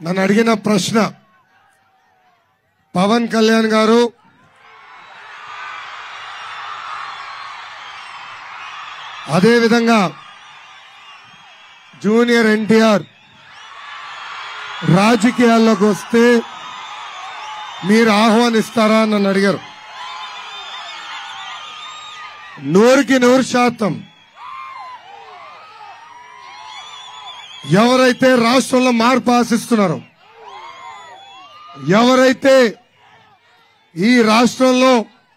నన్ను అడిగిన ప్రశ్న పవన్ కళ్యాణ్ గారు అదేవిధంగా జూనియర్ ఎన్టీఆర్ రాజకీయాల్లోకి వస్తే మీరు ఆహ్వానిస్తారా అని నన్ను అడిగారు నూరుకి నూరు శాతం ఎవరైతే రాష్ట్రంలో మార్పు ఆశిస్తున్నారో ఎవరైతే ఈ రాష్ట్రంలో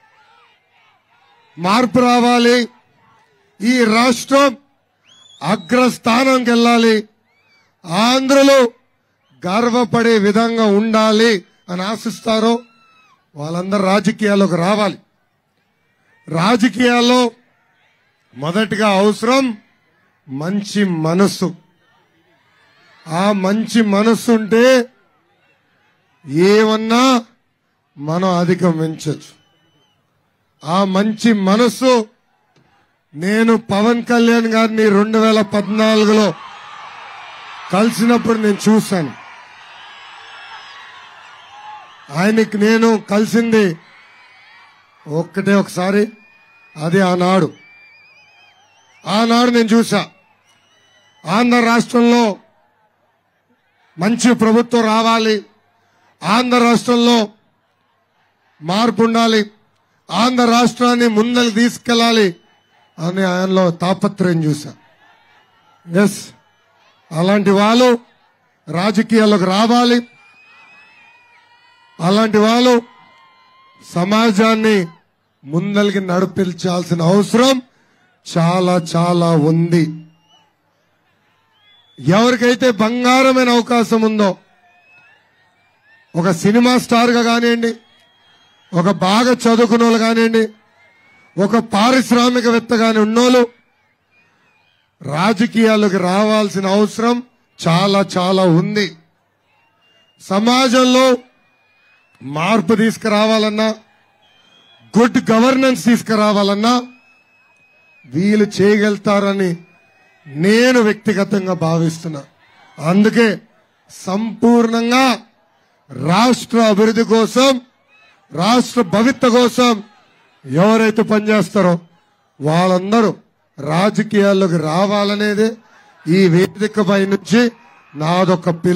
మార్పు రావాలి ఈ రాష్ట్రం అగ్రస్థానంకి వెళ్ళాలి ఆంధ్రలో గర్వపడే విధంగా ఉండాలి అని ఆశిస్తారో వాళ్ళందరూ రాజకీయాల్లోకి రావాలి రాజకీయాల్లో మొదటిగా అవసరం మంచి మనస్సు ఆ మంచి మనస్సు ఉంటే ఏమన్నా మనం అధిగమించచ్చు ఆ మంచి మనస్సు నేను పవన్ కళ్యాణ్ గారిని రెండు వేల పద్నాలుగులో కలిసినప్పుడు నేను చూశాను ఆయనకి నేను కలిసింది ఒక్కటే ఒకసారి అది ఆనాడు ఆనాడు నేను చూసా ఆంధ్ర రాష్ట్రంలో మంచి ప్రభుత్వం రావాలి ఆంధ్ర రాష్ట్రంలో మార్పు ఉండాలి ఆంధ్ర రాష్ట్రాన్ని ముందలు తీసుకెళ్ళాలి అని ఆయనలో తాపత్రయం చూసా ఎస్ అలాంటి వాళ్ళు రాజకీయాల్లోకి రావాలి అలాంటి వాళ్ళు సమాజాన్ని ముందలికి నడిపించాల్సిన అవసరం చాలా చాలా ఉంది ఎవరికైతే బంగారమైన అవకాశం ఉందో ఒక సినిమా స్టార్ గా కానివ్వండి ఒక బాగా చదువుకున్న వాళ్ళు కానివ్వండి ఒక పారిశ్రామికవేత్త కాని ఉన్నోళ్ళు రాజకీయాలకు రావాల్సిన అవసరం చాలా చాలా ఉంది సమాజంలో మార్పు తీసుకురావాలన్నా గుడ్ గవర్నెన్స్ తీసుకురావాలన్నా వీళ్ళు చేయగలుగుతారని నేను వ్యక్తిగతంగా భావిస్తున్నా అందుకే సంపూర్ణంగా రాష్ట్ర అభివృద్ధి కోసం రాష్ట్ర భవిత కోసం ఎవరైతే పనిచేస్తారో వాళ్ళందరూ రాజకీయాల్లోకి రావాలనేదే ఈ వేదికపై నుంచి నాదొక పిలుపు